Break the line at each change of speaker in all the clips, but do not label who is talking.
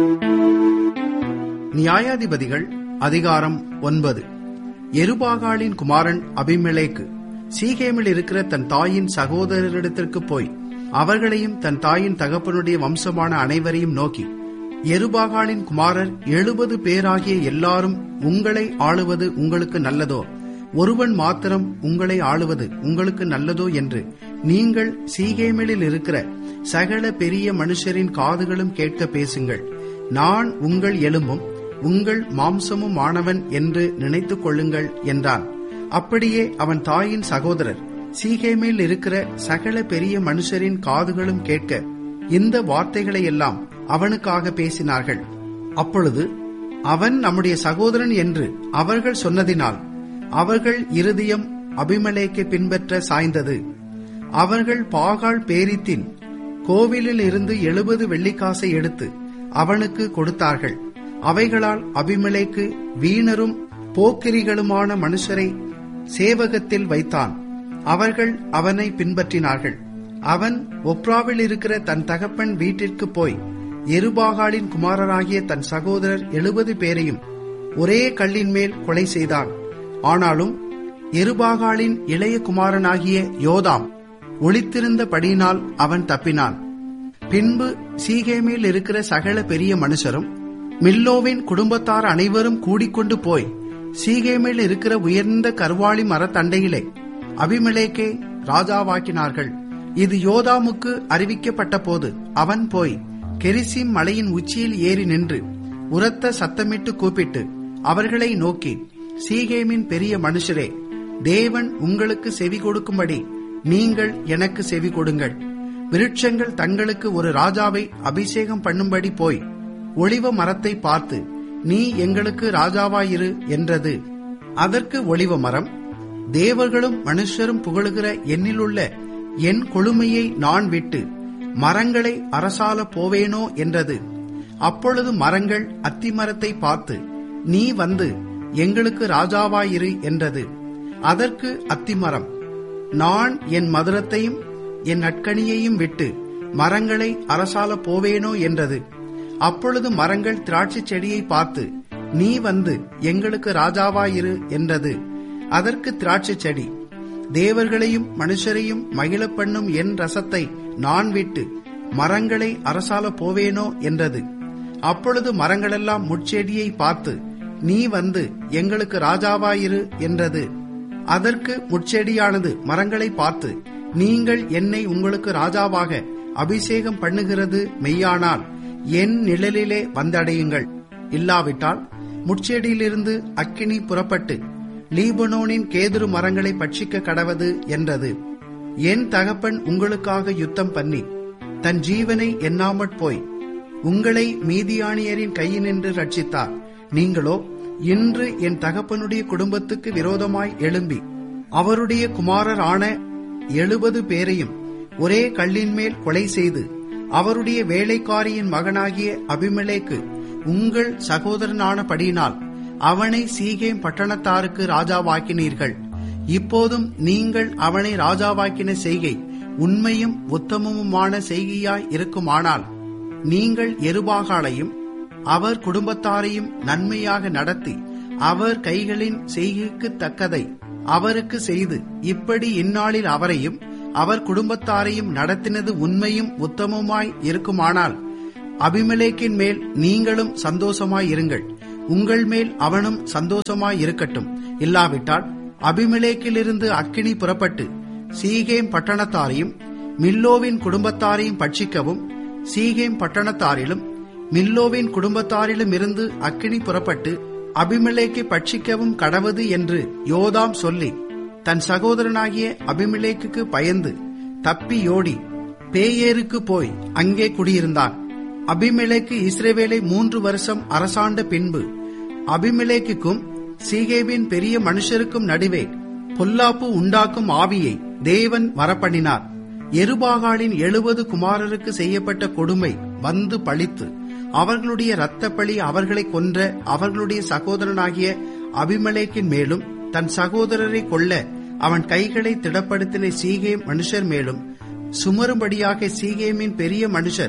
நியாயாதிபதிகள் அதிகாரம் ஒன்பது எருபாகாலின் குமாரன் அபிமெலேக்கு சீகேமில் இருக்கிற தன் தாயின் சகோதரரிடத்திற்கு போய் அவர்களையும் தன் தாயின் தகப்பனுடைய வம்சமான அனைவரையும் நோக்கி எருபாகாலின் குமாரர் எழுபது பேராகிய எல்லாரும் உங்களை ஆளுவது உங்களுக்கு நல்லதோ ஒருவன் மாத்திரம் உங்களை ஆளுவது உங்களுக்கு நல்லதோ என்று நீங்கள் சீகேமிலில் இருக்கிற சகல பெரிய மனுஷரின் காதுகளும் கேட்க பேசுங்கள் நான் உங்கள் எலும்பும் உங்கள் மாம்சமும் ஆனவன் என்று நினைத்துக் கொள்ளுங்கள் என்றான் அப்படியே அவன் தாயின் சகோதரர் சீகேமில் இருக்கிற சகல பெரிய மனுஷரின் காதுகளும் கேட்க இந்த வார்த்தைகளை எல்லாம் அவனுக்காக பேசினார்கள் அப்பொழுது அவன் நம்முடைய சகோதரன் என்று அவர்கள் சொன்னதினால் அவர்கள் இருதயம் அபிமலேக்கு பின்பற்ற சாய்ந்தது அவர்கள் பாகால் பேரித்தின் கோவிலில் இருந்து எழுபது வெள்ளிக்காசை எடுத்து அவனுக்கு கொடுத்தார்கள் அவைகளால் அபிமலேக்கு வீணரும் போக்கிரிகளுமான மனுஷரை சேவகத்தில் வைத்தான் அவர்கள் அவனை பின்பற்றினார்கள் அவன் ஒப்ராவில் இருக்கிற தன் தகப்பன் வீட்டிற்கு போய் எருபாகாலின் குமாரராகிய தன் சகோதரர் எழுபது பேரையும் ஒரே கல்லின் மேல் கொலை செய்தான் ஆனாலும் எருபாகாலின் இளைய குமாரனாகிய யோதாம் ஒளித்திருந்தபடியினால் அவன் தப்பினான் பின்பு சீகேமில் இருக்கிற சகல பெரிய மனுஷரும் மில்லோவின் குடும்பத்தார் அனைவரும் கூடிக்கொண்டு போய் சீகேமில் இருக்கிற உயர்ந்த கர்வாளி மரத்தண்டையிலே அபிமலேக்கே ராஜாவாக்கினார்கள் இது யோதாமுக்கு அறிவிக்கப்பட்ட போது அவன் போய் கெரிசிம் மலையின் உச்சியில் ஏறி நின்று உரத்த சத்தமிட்டு கூப்பிட்டு அவர்களை நோக்கி சீகேமின் பெரிய மனுஷரே தேவன் உங்களுக்கு செவி கொடுக்கும்படி நீங்கள் எனக்கு செவி கொடுங்கள் விருட்சங்கள் தங்களுக்கு ஒரு ராஜாவை அபிஷேகம் பண்ணும்படி போய் ஒளிவ மரத்தை பார்த்து நீ எங்களுக்கு ராஜாவாயிரு என்றது அதற்கு ஒளிவ மரம் தேவர்களும் மனுஷரும் புகழுகிற என்னிலுள்ள என் கொழுமையை நான் விட்டு மரங்களை அரசால போவேனோ என்றது அப்பொழுது மரங்கள் அத்திமரத்தை பார்த்து நீ வந்து எங்களுக்கு ராஜாவாயிரு என்றது அதற்கு அத்திமரம் நான் என் மதுரத்தையும் என் நட்கணியையும் விட்டு மரங்களை அரசால போவேனோ என்றது அப்பொழுது மரங்கள் திராட்சை செடியை பார்த்து நீ வந்து எங்களுக்கு ராஜாவாயிரு என்றது அதற்கு திராட்சை செடி தேவர்களையும் மனுஷரையும் மகிழ பண்ணும் என் ரசத்தை நான் விட்டு மரங்களை அரசால போவேனோ என்றது அப்பொழுது மரங்களெல்லாம் முட்செடியை பார்த்து நீ வந்து எங்களுக்கு ராஜாவாயிரு என்றது அதற்கு முட்செடியானது மரங்களை பார்த்து நீங்கள் என்னை உங்களுக்கு ராஜாவாக அபிஷேகம் பண்ணுகிறது மெய்யானால் என் நிழலிலே வந்தடையுங்கள் இல்லாவிட்டால் முட்செடியிலிருந்து அக்கினி புறப்பட்டு லீபனோனின் கேதுரு மரங்களை பட்சிக்க கடவது என்றது என் தகப்பன் உங்களுக்காக யுத்தம் பண்ணி தன் ஜீவனை எண்ணாமற் போய் உங்களை மீதியானியரின் கையினின்று ரட்சித்தார் நீங்களோ இன்று என் தகப்பனுடைய குடும்பத்துக்கு விரோதமாய் எழும்பி அவருடைய குமாரர் ஆன எழுபது பேரையும் ஒரே கல்லின் மேல் கொலை செய்து அவருடைய வேலைக்காரியின் மகனாகிய அபிமலேக்கு உங்கள் சகோதரனானபடியினால் அவனை சீகேம் பட்டணத்தாருக்கு ராஜாவாக்கினீர்கள் இப்போதும் நீங்கள் அவனை ராஜாவாக்கின செய்கை உண்மையும் உத்தமமுமான செய்கையாய் இருக்குமானால் நீங்கள் எருபாகாலையும் அவர் குடும்பத்தாரையும் நன்மையாக நடத்தி அவர் கைகளின் செய்கைக்கு தக்கதை அவருக்கு செய்து இப்படி இந்நாளில் அவரையும் அவர் குடும்பத்தாரையும் நடத்தினது உண்மையும் உத்தமமாய் இருக்குமானால் அபிமலேக்கின் மேல் நீங்களும் சந்தோஷமாய் இருங்கள் உங்கள் மேல் அவனும் சந்தோஷமாய் இருக்கட்டும் இல்லாவிட்டால் அபிமலேக்கிலிருந்து அக்கினி புறப்பட்டு சீகேம் பட்டணத்தாரையும் மில்லோவின் குடும்பத்தாரையும் பட்சிக்கவும் சீகேம் பட்டணத்தாரிலும் மில்லோவின் குடும்பத்தாரிலும் இருந்து அக்கினி புறப்பட்டு அபிமலேக்கை பட்சிக்கவும் கடவது என்று யோதாம் சொல்லி தன் சகோதரனாகிய அபிமலேக்குக்கு பயந்து தப்பியோடி பேயேருக்கு போய் அங்கே குடியிருந்தான் அபிமெலேக்கு இஸ்ரேவேலை மூன்று வருஷம் அரசாண்ட பின்பு அபிமெலேக்குக்கும் சீகேவின் பெரிய மனுஷருக்கும் நடுவே பொல்லாப்பு உண்டாக்கும் ஆவியை தேவன் வரப்பண்ணினார் எருபாகாலின் எழுபது குமாரருக்கு செய்யப்பட்ட கொடுமை வந்து பழித்து அவர்களுடைய இரத்தப்பழி அவர்களை கொன்ற அவர்களுடைய சகோதரனாகிய அபிமலேக்கின் மேலும் தன் சகோதரரை கொல்ல அவன் கைகளை திடப்படுத்தின சீகேம் மனுஷர் மேலும் சுமரும்படியாக சீகேமின் பெரிய மனுஷர்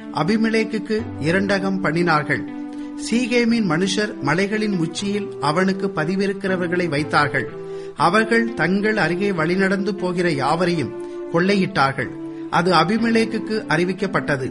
அபிமெலேக்குக்கு இரண்டகம் பண்ணினார்கள் சீகேமின் மனுஷர் மலைகளின் உச்சியில் அவனுக்கு பதிவிருக்கிறவர்களை வைத்தார்கள் அவர்கள் தங்கள் அருகே வழிநடந்து போகிற யாவரையும் கொள்ளையிட்டார்கள் அது அபிமெலேக்குக்கு அறிவிக்கப்பட்டது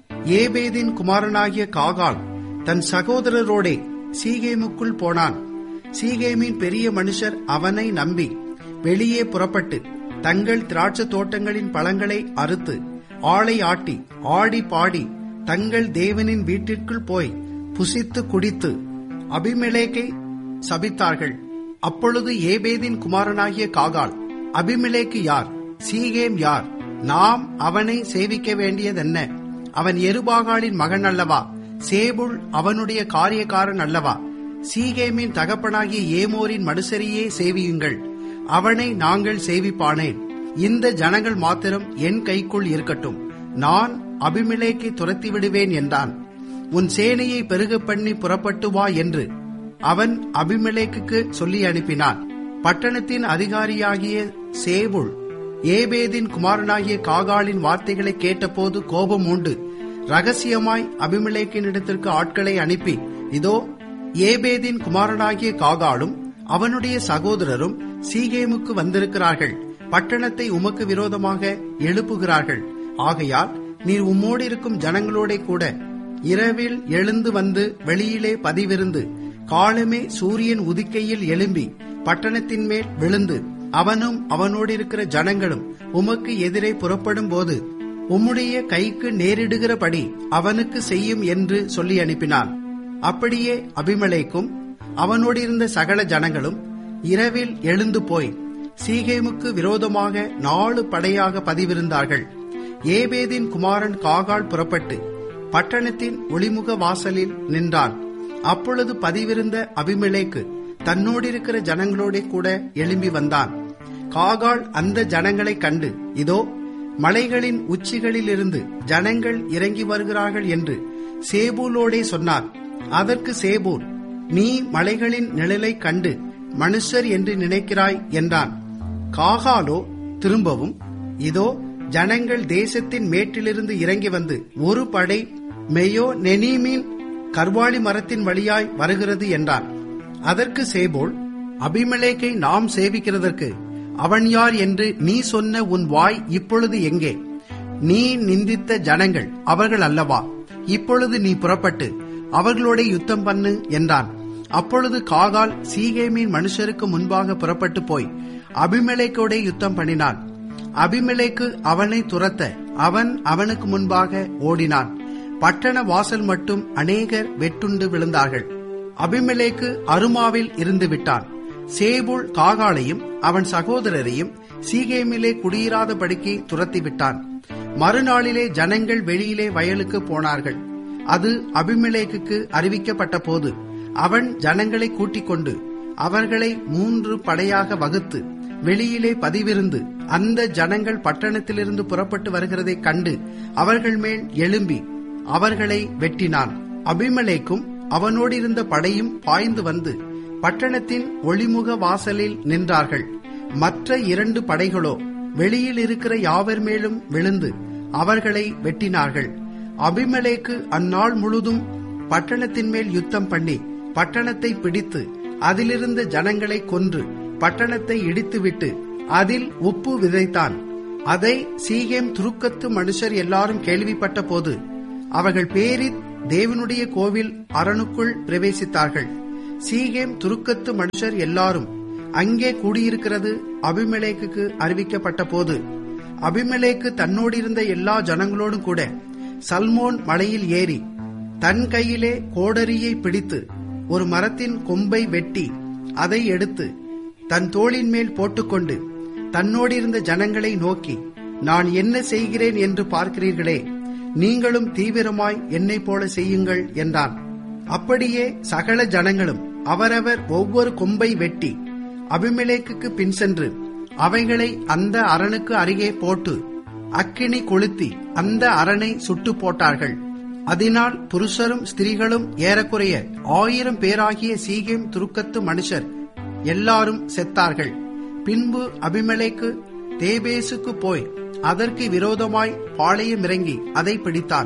ஏபேதின் குமாரனாகிய காகால் தன் சகோதரரோடே சீகேமுக்குள் போனான் சீகேமின் பெரிய மனுஷர் அவனை நம்பி வெளியே புறப்பட்டு தங்கள் திராட்சை தோட்டங்களின் பழங்களை அறுத்து ஆளை ஆட்டி ஆடி பாடி தங்கள் தேவனின் வீட்டிற்குள் போய் புசித்து குடித்து அபிமெலேக்கை சபித்தார்கள் அப்பொழுது ஏபேதின் குமாரனாகிய காகால் அபிமெலேக்கு யார் சீகேம் யார் நாம் அவனை சேவிக்க வேண்டியதென்ன அவன் எருபாகாலின் மகன் அல்லவா சேபுல் அவனுடைய காரியக்காரன் அல்லவா சீகேமின் தகப்பனாகிய ஏமோரின் மனுசரியே சேவியுங்கள் அவனை நாங்கள் சேவிப்பானேன் இந்த ஜனங்கள் மாத்திரம் என் கைக்குள் இருக்கட்டும் நான் அபிமிலேக்கை துரத்தி விடுவேன் என்றான் உன் சேனையை பெருக பண்ணி புறப்பட்டு வா என்று அவன் அபிமெலேக்குக்கு சொல்லி அனுப்பினான் பட்டணத்தின் அதிகாரியாகிய சேபுல் ஏபேதின் குமாரனாகிய காகாலின் வார்த்தைகளை கேட்டபோது கோபம் உண்டு ரகசியமாய் அபிமெலேக்கின் இடத்திற்கு ஆட்களை அனுப்பி இதோ ஏபேதின் குமாரனாகிய காகாலும் அவனுடைய சகோதரரும் சீகேமுக்கு வந்திருக்கிறார்கள் பட்டணத்தை உமக்கு விரோதமாக எழுப்புகிறார்கள் ஆகையால் நீர் உம்மோடு இருக்கும் ஜனங்களோட கூட இரவில் எழுந்து வந்து வெளியிலே பதிவிருந்து காலமே சூரியன் உதிக்கையில் எழும்பி பட்டணத்தின் மேல் விழுந்து அவனும் அவனோடு இருக்கிற ஜனங்களும் உமக்கு எதிரே புறப்படும் போது உம்முடைய கைக்கு நேரிடுகிறபடி அவனுக்கு செய்யும் என்று சொல்லி அனுப்பினான் அப்படியே அபிமலேக்கும் அவனோடு இருந்த சகல ஜனங்களும் இரவில் எழுந்து போய் சீகேமுக்கு விரோதமாக நாலு படையாக பதிவிருந்தார்கள் ஏபேதின் குமாரன் காகால் புறப்பட்டு பட்டணத்தின் ஒளிமுக வாசலில் நின்றான் அப்பொழுது பதிவிருந்த அபிமெலேக்கு தன்னோடிருக்கிற ஜனங்களோட கூட எழும்பி வந்தான் காகால் அந்த ஜனங்களை கண்டு இதோ மலைகளின் உச்சிகளிலிருந்து ஜனங்கள் இறங்கி வருகிறார்கள் என்று சேபூலோடே சொன்னார் அதற்கு சேபூல் நீ மலைகளின் நிழலை கண்டு மனுஷர் என்று நினைக்கிறாய் என்றான் காகாலோ திரும்பவும் இதோ ஜனங்கள் தேசத்தின் மேட்டிலிருந்து இறங்கி வந்து ஒரு படை மெயோ நெனீமின் கர்வாளி மரத்தின் வழியாய் வருகிறது என்றான் அதற்கு சேபோல் அபிமலேக்கை நாம் சேவிக்கிறதற்கு அவன் யார் என்று நீ சொன்ன உன் வாய் இப்பொழுது எங்கே நீ நிந்தித்த ஜனங்கள் அவர்கள் அல்லவா இப்பொழுது நீ புறப்பட்டு அவர்களோட யுத்தம் பண்ணு என்றான் அப்பொழுது காகால் சீகேமின் மனுஷருக்கு முன்பாக புறப்பட்டு போய் அபிமலேக்கோட யுத்தம் பண்ணினான் அபிமலேக்கு அவனை துரத்த அவன் அவனுக்கு முன்பாக ஓடினான் பட்டண வாசல் மட்டும் அநேகர் வெட்டுண்டு விழுந்தார்கள் அபிமலேக்கு அருமாவில் இருந்து விட்டான் சேபுல் காகாலையும் அவன் சகோதரரையும் சீகேமிலே குடியிராதபடிக்கு துரத்தி விட்டான் மறுநாளிலே ஜனங்கள் வெளியிலே வயலுக்கு போனார்கள் அது அபிமலேக்குக்கு அறிவிக்கப்பட்ட போது அவன் ஜனங்களை கூட்டிக் கொண்டு அவர்களை மூன்று படையாக வகுத்து வெளியிலே பதிவிருந்து அந்த ஜனங்கள் பட்டணத்திலிருந்து புறப்பட்டு வருகிறதைக் கண்டு அவர்கள் மேல் எழும்பி அவர்களை வெட்டினான் அபிமலேக்கும் அவனோடு இருந்த படையும் பாய்ந்து வந்து பட்டணத்தின் ஒளிமுக வாசலில் நின்றார்கள் மற்ற இரண்டு படைகளோ வெளியில் இருக்கிற யாவர் மேலும் விழுந்து அவர்களை வெட்டினார்கள் அபிமலேக்கு அந்நாள் முழுதும் பட்டணத்தின் மேல் யுத்தம் பண்ணி பட்டணத்தை பிடித்து அதிலிருந்த ஜனங்களை கொன்று பட்டணத்தை இடித்துவிட்டு அதில் உப்பு விதைத்தான் அதை சீகேம் துருக்கத்து மனுஷர் எல்லாரும் கேள்விப்பட்ட போது அவர்கள் பேரித் தேவனுடைய கோவில் அரணுக்குள் பிரவேசித்தார்கள் சீகேம் துருக்கத்து மனுஷர் எல்லாரும் அங்கே கூடியிருக்கிறது அபிமெலேக்குக்கு அறிவிக்கப்பட்ட போது அபிமெலேக்கு தன்னோடு இருந்த எல்லா ஜனங்களோடும் கூட சல்மோன் மலையில் ஏறி தன் கையிலே கோடரியை பிடித்து ஒரு மரத்தின் கொம்பை வெட்டி அதை எடுத்து தன் தோளின் மேல் போட்டுக்கொண்டு தன்னோடிருந்த ஜனங்களை நோக்கி நான் என்ன செய்கிறேன் என்று பார்க்கிறீர்களே நீங்களும் தீவிரமாய் என்னை போல செய்யுங்கள் என்றான் அப்படியே சகல ஜனங்களும் அவரவர் ஒவ்வொரு கொம்பை வெட்டி அபிமெலேக்குக்கு பின் சென்று அவைகளை அந்த அரணுக்கு அருகே போட்டு அக்கினி கொளுத்தி அந்த அரணை சுட்டு போட்டார்கள் அதனால் புருஷரும் ஸ்திரீகளும் ஏறக்குறைய ஆயிரம் பேராகிய சீகேம் துருக்கத்து மனுஷர் எல்லாரும் செத்தார்கள் பின்பு அபிமெலேக்கு தேபேசுக்கு போய் அதற்கு விரோதமாய் பாளையம் இறங்கி அதை பிடித்தான்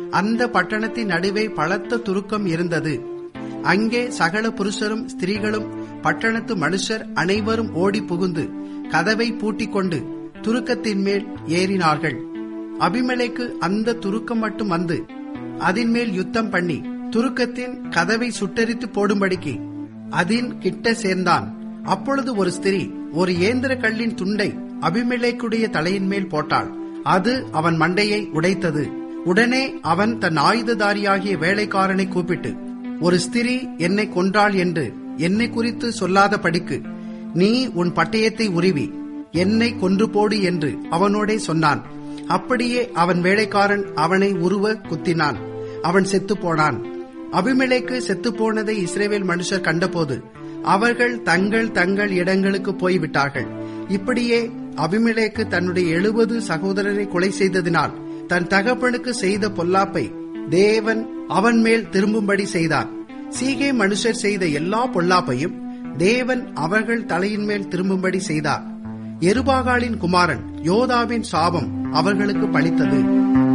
அந்த பட்டணத்தின் நடுவே பலத்த துருக்கம் இருந்தது அங்கே சகல புருஷரும் ஸ்திரீகளும் பட்டணத்து மனுஷர் அனைவரும் ஓடி புகுந்து கதவை பூட்டிக் கொண்டு துருக்கத்தின் மேல் ஏறினார்கள் அபிமலைக்கு அந்த துருக்கம் மட்டும் வந்து அதன் மேல் யுத்தம் பண்ணி துருக்கத்தின் கதவை சுட்டரித்து போடும்படிக்கு அதின் கிட்ட சேர்ந்தான் அப்பொழுது ஒரு ஸ்திரீ ஒரு ஏந்திர கல்லின் துண்டை அபிமலேக்குடைய தலையின் மேல் போட்டாள் அது அவன் மண்டையை உடைத்தது உடனே அவன் தன் ஆயுததாரியாகிய வேலைக்காரனை கூப்பிட்டு ஒரு ஸ்திரீ என்னை கொன்றாள் என்று என்னை குறித்து சொல்லாத படிக்கு நீ உன் பட்டயத்தை உருவி என்னை கொன்று போடு என்று அவனோடே சொன்னான் அப்படியே அவன் வேலைக்காரன் அவனை உருவ குத்தினான் அவன் செத்து போனான் அபிமலைக்கு செத்து போனதை இஸ்ரேவேல் மனுஷர் கண்டபோது அவர்கள் தங்கள் தங்கள் இடங்களுக்கு போய்விட்டார்கள் இப்படியே அபிமலேக்கு தன்னுடைய எழுபது சகோதரரை கொலை செய்ததினால் தன் தகப்பனுக்கு செய்த பொல்லாப்பை தேவன் அவன் மேல் திரும்பும்படி செய்தான் சீகே மனுஷர் செய்த எல்லா பொல்லாப்பையும் தேவன் அவர்கள் தலையின் மேல் திரும்பும்படி செய்தார் எருபாகாலின் குமாரன் யோதாவின் சாபம் அவர்களுக்கு பலித்தது